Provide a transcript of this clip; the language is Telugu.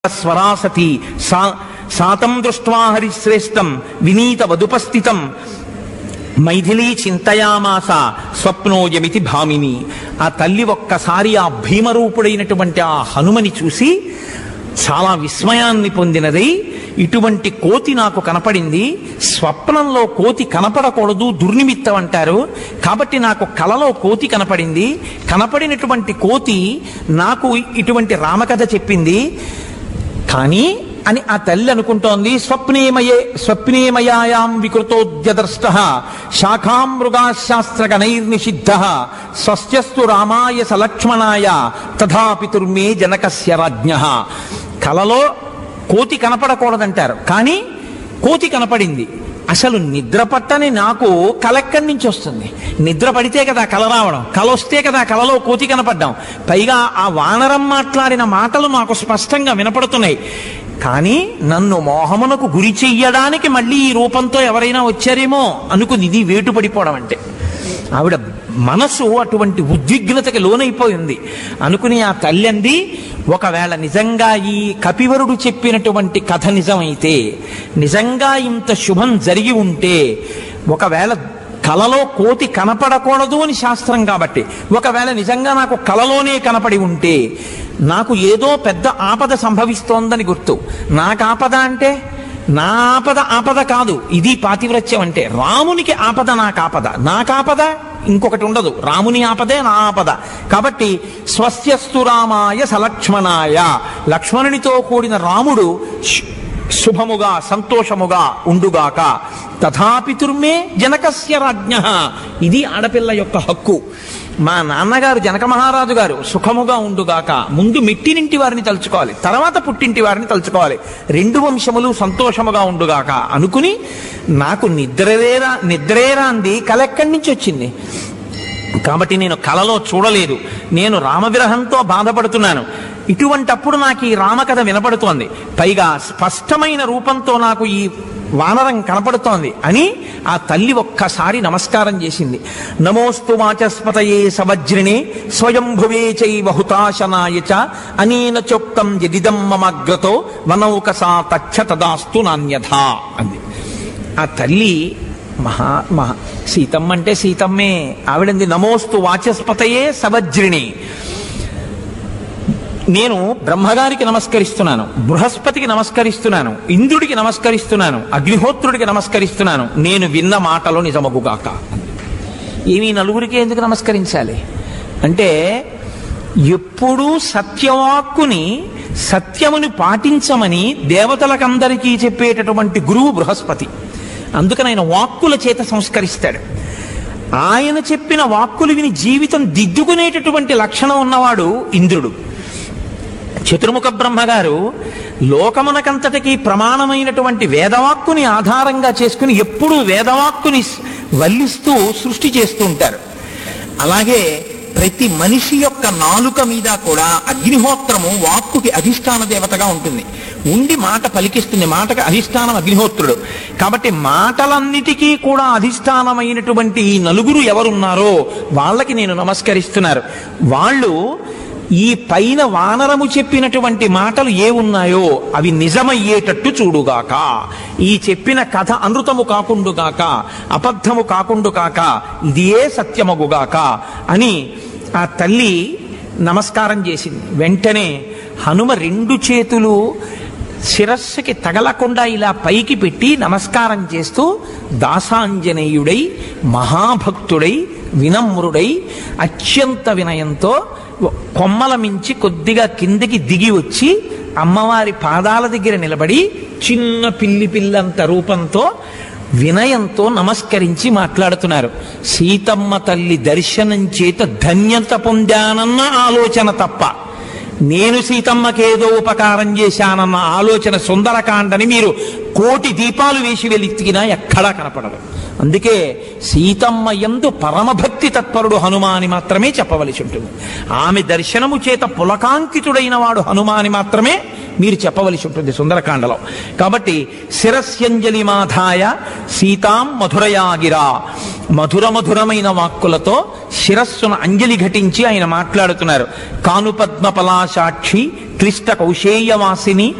స్వరాసతి సా సాతం దృష్ట్వా హరిశ్రేష్టం వినీత వదుపస్థితం మైథిలీ చింతయామాస స్వప్నోయమితి భామిని ఆ తల్లి ఒక్కసారి ఆ భీమరూపుడైనటువంటి ఆ హనుమని చూసి చాలా విస్మయాన్ని పొందినదై ఇటువంటి కోతి నాకు కనపడింది స్వప్నంలో కోతి కనపడకూడదు దుర్నిమిత్తం అంటారు కాబట్టి నాకు కలలో కోతి కనపడింది కనపడినటువంటి కోతి నాకు ఇటువంటి రామకథ చెప్పింది కానీ అని ఆ తల్లి అనుకుంటోంది స్వప్నేమయే స్వప్నేమయాయాం వికృతోద్యదర్ష్ట శాఖాం మృగాశాస్త్రగణైర్నిషిద్ధ స్వస్యస్తు రామాయ సలక్ష్మణాయ తథాపితుర్మే జనకస్య రాజ్ఞ కలలో కోతి కనపడకూడదంటారు కానీ కోతి కనపడింది అసలు నిద్ర పట్టని నాకు కల ఎక్కడి నుంచి వస్తుంది నిద్ర పడితే కదా కల రావడం కల వస్తే కదా కలలో కోతి కనపడ్డాం పైగా ఆ వానరం మాట్లాడిన మాటలు నాకు స్పష్టంగా వినపడుతున్నాయి కానీ నన్ను మోహమునకు గురి చెయ్యడానికి మళ్ళీ ఈ రూపంతో ఎవరైనా వచ్చారేమో అనుకుని ఇది వేటు పడిపోవడం అంటే ఆవిడ మనసు అటువంటి ఉద్విగ్నతకి లోనైపోయింది అనుకుని ఆ తల్లి అంది ఒకవేళ నిజంగా ఈ కపివరుడు చెప్పినటువంటి కథ నిజమైతే నిజంగా ఇంత శుభం జరిగి ఉంటే ఒకవేళ కలలో కోతి కనపడకూడదు అని శాస్త్రం కాబట్టి ఒకవేళ నిజంగా నాకు కలలోనే కనపడి ఉంటే నాకు ఏదో పెద్ద ఆపద సంభవిస్తోందని గుర్తు నాకు ఆపద అంటే నా ఆపద ఆపద కాదు ఇది పాతివ్రత్యం అంటే రామునికి ఆపద నాకు ఆపద నాకు ఆపద ఇంకొకటి ఉండదు రాముని ఆపదే నా ఆపద కాబట్టి స్వస్యస్తు రామాయ సలక్ష్మణాయ లక్ష్మణునితో కూడిన రాముడు శు- శుభముగా సంతోషముగా ఉండుగాక తథాపితుర్మే జనకస్య రాజ్ఞ ఇది ఆడపిల్ల యొక్క హక్కు మా నాన్నగారు జనక మహారాజు గారు సుఖముగా ఉండుగాక ముందు మెట్టినింటి వారిని తలుచుకోవాలి తర్వాత పుట్టింటి వారిని తలుచుకోవాలి రెండు వంశములు సంతోషముగా ఉండుగాక అనుకుని నాకు నిద్రలేరా నిద్రేరా అంది కల ఎక్కడి నుంచి వచ్చింది కాబట్టి నేను కలలో చూడలేదు నేను రామవిరహంతో బాధపడుతున్నాను ఇటువంటప్పుడు నాకు ఈ రామకథ వినపడుతోంది పైగా స్పష్టమైన రూపంతో నాకు ఈ వానరం కనపడుతోంది అని ఆ తల్లి ఒక్కసారి నమస్కారం చేసింది నమోస్తు వాచస్పతయే సవజ్రిణే స్వయంభువే చైవ హుతాశనాయ చ అనేన చోక్తం యదిదం మమగ్రతో వనౌకసా తచ్చ తదాస్తు నాణ్యథా అంది ఆ తల్లి మహా మహా సీతమ్మ అంటే సీతమ్మే ఆవిడంది నమోస్తు వాచస్పతయే సవజ్రిణి నేను బ్రహ్మగారికి నమస్కరిస్తున్నాను బృహస్పతికి నమస్కరిస్తున్నాను ఇంద్రుడికి నమస్కరిస్తున్నాను అగ్నిహోత్రుడికి నమస్కరిస్తున్నాను నేను విన్న మాటలో నిజమగుగాక ఏమి ఈ నలుగురికి ఎందుకు నమస్కరించాలి అంటే ఎప్పుడూ సత్యవాక్కుని సత్యముని పాటించమని దేవతలకందరికీ చెప్పేటటువంటి గురువు బృహస్పతి అందుకని ఆయన వాక్కుల చేత సంస్కరిస్తాడు ఆయన చెప్పిన వాక్కులు విని జీవితం దిద్దుకునేటటువంటి లక్షణం ఉన్నవాడు ఇంద్రుడు చతుర్ముఖ బ్రహ్మగారు లోకమునకంతటికి ప్రమాణమైనటువంటి వేదవాక్కుని ఆధారంగా చేసుకుని ఎప్పుడూ వేదవాక్కుని వల్లిస్తూ సృష్టి చేస్తూ ఉంటారు అలాగే ప్రతి మనిషి యొక్క నాలుక మీద కూడా అగ్నిహోత్రము వాక్కుకి అధిష్టాన దేవతగా ఉంటుంది ఉండి మాట పలికిస్తుంది మాటకి అధిష్టానం అగ్నిహోత్రుడు కాబట్టి మాటలన్నిటికీ కూడా అధిష్టానమైనటువంటి ఈ నలుగురు ఎవరున్నారో వాళ్ళకి నేను నమస్కరిస్తున్నారు వాళ్ళు ఈ పైన వానరము చెప్పినటువంటి మాటలు ఏ ఉన్నాయో అవి నిజమయ్యేటట్టు చూడుగాక ఈ చెప్పిన కథ అనృతము కాకుండుగాక అబద్ధము కాకుండుగాక ఇదియే సత్యమగుగాక అని ఆ తల్లి నమస్కారం చేసింది వెంటనే హనుమ రెండు చేతులు శిరస్సుకి తగలకుండా ఇలా పైకి పెట్టి నమస్కారం చేస్తూ దాసాంజనేయుడై మహాభక్తుడై వినమ్రుడై అత్యంత వినయంతో కొమ్మల మించి కొద్దిగా కిందికి దిగి వచ్చి అమ్మవారి పాదాల దగ్గర నిలబడి చిన్న పిల్లి పిల్లంత రూపంతో వినయంతో నమస్కరించి మాట్లాడుతున్నారు సీతమ్మ తల్లి దర్శనం చేత ధన్యత పొందానన్న ఆలోచన తప్ప నేను సీతమ్మకేదో ఉపకారం చేశానన్న ఆలోచన సుందరకాండని మీరు కోటి దీపాలు వేసి వెలితికినా ఎక్కడా కనపడదు అందుకే సీతమ్మ యందు పరమభక్తి తత్పరుడు హనుమాని మాత్రమే చెప్పవలసి ఉంటుంది ఆమె దర్శనము చేత పులకాంకితుడైన వాడు హనుమాని మాత్రమే మీరు చెప్పవలసి ఉంటుంది సుందరకాండలో కాబట్టి శిరస్యంజలి మాధాయ సీతాం మధురయాగిరా మధుర మధురమైన వాక్కులతో శిరస్సును అంజలి ఘటించి ఆయన మాట్లాడుతున్నారు కానుపద్మ పలాశాక్షి క్లిష్ట కౌశేయవాసిని